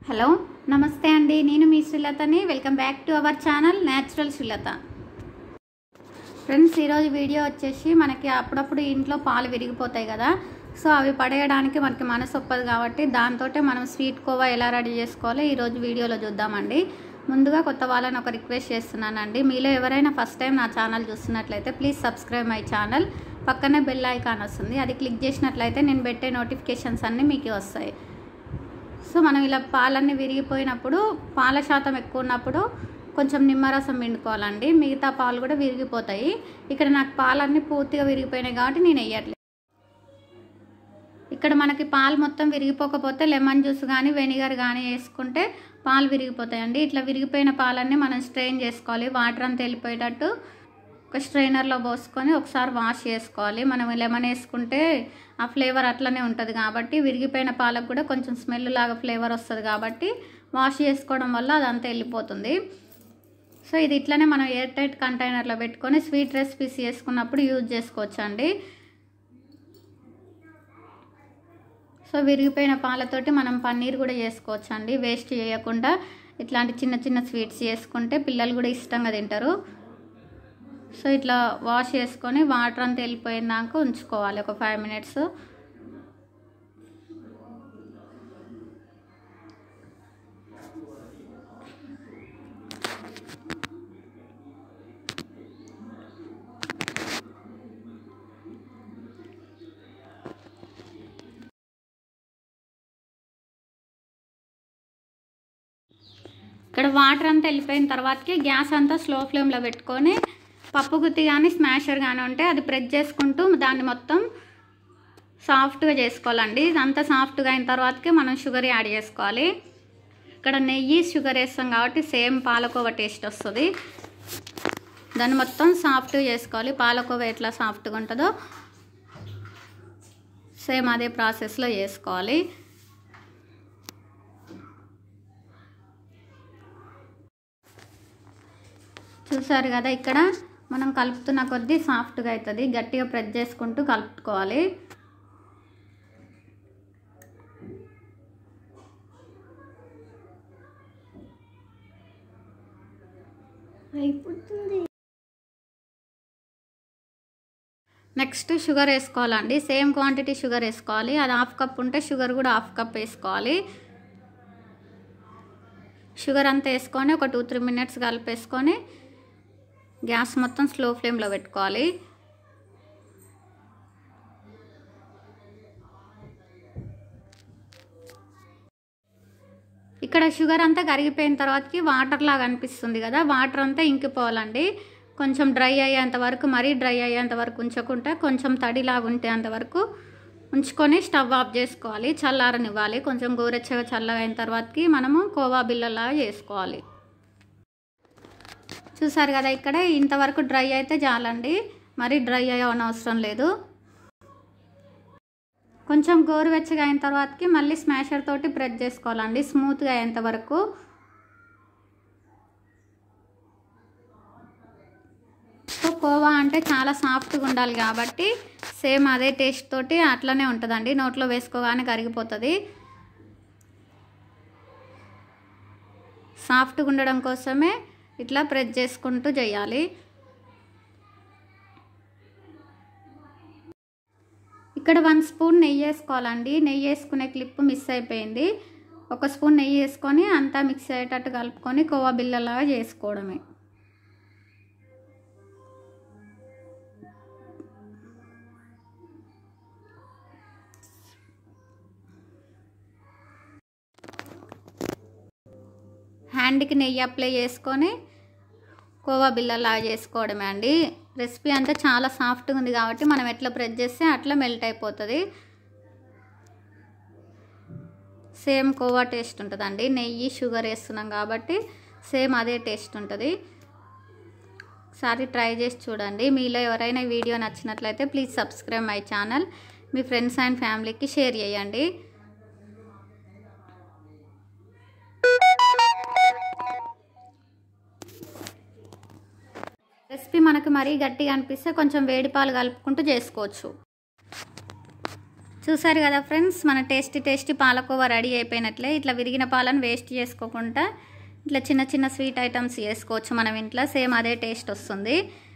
hello నమస్తే అండి నేను మీ శ్రీలతని welcome back to our channel natural Srilatha friends ఈరోజు వీడియో వచ్చేసి మనకి అప్పుడప్పుడు ఇంట్లో పాలు విరిగిపోతాయి కదా సో అవి పడేయడానికి మనకి మనసు ఒప్పదు కాబట్టి దాంతో మనం స్వీట్ కోవా ఎలా రెడీ చేసుకోవాలో ఈరోజు వీడియోలో చూద్దామండి ముందుగా కొత్త వాళ్ళని ఒక రిక్వెస్ట్ చేస్తున్నానండి మీలో ఎవరైనా ఫస్ట్ టైం నా ఛానల్ చూస్తున్నట్లయితే ప్లీజ్ సబ్స్క్రైబ్ మై ఛానల్ పక్కనే బెల్ ఐకాన్ వస్తుంది అది క్లిక్ చేసినట్లయితే నేను పెట్టే నోటిఫికేషన్స్ అన్నీ మీకు వస్తాయి సో మనం ఇలా పాలన్నీ విరిగిపోయినప్పుడు పాల శాతం ఎక్కువ ఉన్నప్పుడు కొంచెం నిమ్మరసం పిండుకోవాలండి మిగతా పాలు కూడా విరిగిపోతాయి ఇక్కడ నాకు పాలన్నీ పూర్తిగా విరిగిపోయినాయి కాబట్టి నేను వేయట్లేదు ఇక్కడ మనకి పాలు మొత్తం విరిగిపోకపోతే లెమన్ జ్యూస్ కానీ వెనిగర్ కానీ వేసుకుంటే పాలు విరిగిపోతాయండి ఇట్లా విరిగిపోయిన పాలన్నీ మనం స్ట్రెయిన్ చేసుకోవాలి వాటర్ అంతా వెళ్ళిపోయేటట్టు ఒక స్ట్రైనర్లో పోసుకొని ఒకసారి వాష్ చేసుకోవాలి మనం లెమన్ వేసుకుంటే ఆ ఫ్లేవర్ అట్లనే ఉంటుంది కాబట్టి విరిగిపోయిన పాలకు కూడా కొంచెం స్మెల్ లాగా ఫ్లేవర్ వస్తుంది కాబట్టి వాష్ చేసుకోవడం వల్ల అదంతా వెళ్ళిపోతుంది సో ఇది ఇట్లనే మనం ఎయిర్ టైట్ కంటైనర్లో పెట్టుకొని స్వీట్ రెసిపీస్ చేసుకున్నప్పుడు యూజ్ చేసుకోవచ్చు అండి సో విరిగిపోయిన పాలతోటి మనం పన్నీర్ కూడా చేసుకోవచ్చు అండి వేస్ట్ చేయకుండా ఇట్లాంటి చిన్న చిన్న స్వీట్స్ చేసుకుంటే పిల్లలు కూడా ఇష్టంగా తింటారు సో ఇట్లా వాష్ చేసుకొని వాటర్ అంతా వెళ్ళిపోయినాక ఉంచుకోవాలి ఒక ఫైవ్ మినిట్స్ ఇక్కడ వాటర్ అంతా వెళ్ళిపోయిన తర్వాతకి గ్యాస్ అంతా స్లో ఫ్లేమ్లో పెట్టుకొని పప్పు గుత్తి కానీ స్మాషర్ కానీ ఉంటే అది ప్రెస్ చేసుకుంటూ దాన్ని మొత్తం సాఫ్ట్గా చేసుకోవాలండి ఇదంతా సాఫ్ట్గా అయిన తర్వాతకి మనం షుగర్ యాడ్ చేసుకోవాలి ఇక్కడ నెయ్యి షుగర్ వేస్తాం కాబట్టి సేమ్ పాలకోవ టేస్ట్ వస్తుంది దాన్ని మొత్తం సాఫ్ట్గా చేసుకోవాలి పాలకోవ ఎట్లా సాఫ్ట్గా ఉంటుందో సేమ్ అదే ప్రాసెస్లో చేసుకోవాలి చూసారు కదా ఇక్కడ మనం కలుపుతున్న కొద్దీ సాఫ్ట్గా అవుతుంది గట్టిగా ప్రెస్ చేసుకుంటూ కలుపుకోవాలి అయిపోతుంది నెక్స్ట్ షుగర్ వేసుకోవాలండి సేమ్ క్వాంటిటీ షుగర్ వేసుకోవాలి అది హాఫ్ కప్ ఉంటే షుగర్ కూడా హాఫ్ కప్ వేసుకోవాలి షుగర్ అంతా వేసుకొని ఒక టూ త్రీ మినిట్స్ కలిపేసుకొని గ్యాస్ మొత్తం స్లో ఫ్లేమ్లో పెట్టుకోవాలి ఇక్కడ షుగర్ అంతా కరిగిపోయిన తర్వాతకి వాటర్ లాగా అనిపిస్తుంది కదా వాటర్ అంతా ఇంకిపోవాలండి కొంచెం డ్రై అయ్యేంత వరకు మరీ డ్రై అయ్యేంత వరకు ఉంచకుండా కొంచెం తడిలాగా ఉంటే అంతవరకు ఉంచుకొని స్టవ్ ఆఫ్ చేసుకోవాలి చల్లారనివ్వాలి కొంచెం గోరెచ్చగా చల్లగా అయిన తర్వాతకి మనము కోవా బిల్లలాగా చేసుకోవాలి చూసారు కదా ఇక్కడ ఇంతవరకు డ్రై అయితే చాలండి మరీ డ్రై అయ్యవని అవసరం లేదు కొంచెం గోరువెచ్చగా అయిన తర్వాతకి మళ్ళీ స్మాషర్ తోటి ప్రెస్ చేసుకోవాలండి స్మూత్గా అయ్యేంత వరకు సో కోవా అంటే చాలా సాఫ్ట్గా ఉండాలి కాబట్టి సేమ్ అదే టేస్ట్ తోటి అట్లనే ఉంటుందండి నోట్లో వేసుకోగానే కరిగిపోతుంది సాఫ్ట్గా ఉండడం కోసమే ఇట్లా ప్రెస్ చేసుకుంటూ చేయాలి ఇక్కడ వన్ స్పూన్ నెయ్యి వేసుకోవాలండి నెయ్యి వేసుకునే క్లిప్ మిస్ అయిపోయింది ఒక స్పూన్ నెయ్యి వేసుకొని అంతా మిక్స్ అయ్యేటట్టు కలుపుకొని కోవా బిల్లలాగా చేసుకోవడమే హ్యాండ్కి నెయ్యి అప్లై చేసుకొని కోవా బిల్లలాగా చేసుకోవడమే అండి రెసిపీ అంతా చాలా సాఫ్ట్గా ఉంది కాబట్టి మనం ఎట్లా ప్రెస్ చేస్తే అట్లా మెల్ట్ అయిపోతుంది సేమ్ కోవా టేస్ట్ ఉంటుందండి నెయ్యి షుగర్ వేస్తున్నాం కాబట్టి సేమ్ అదే టేస్ట్ ఉంటుంది ఒకసారి ట్రై చేసి చూడండి మీలో ఎవరైనా ఈ వీడియో నచ్చినట్లయితే ప్లీజ్ సబ్స్క్రైబ్ మై ఛానల్ మీ ఫ్రెండ్స్ అండ్ ఫ్యామిలీకి షేర్ చేయండి రెసిపీ మనకు మరీ గట్టిగా అనిపిస్తే కొంచెం వేడి పాలు కలుపుకుంటూ చేసుకోవచ్చు చూసారు కదా ఫ్రెండ్స్ మన టేస్టీ టేస్టీ పాలకోవా రెడీ అయిపోయినట్లే ఇట్లా విరిగిన పాలను వేస్ట్ చేసుకోకుండా ఇట్లా చిన్న చిన్న స్వీట్ ఐటమ్స్ చేసుకోవచ్చు మనం ఇంట్లో సేమ్ అదే టేస్ట్ వస్తుంది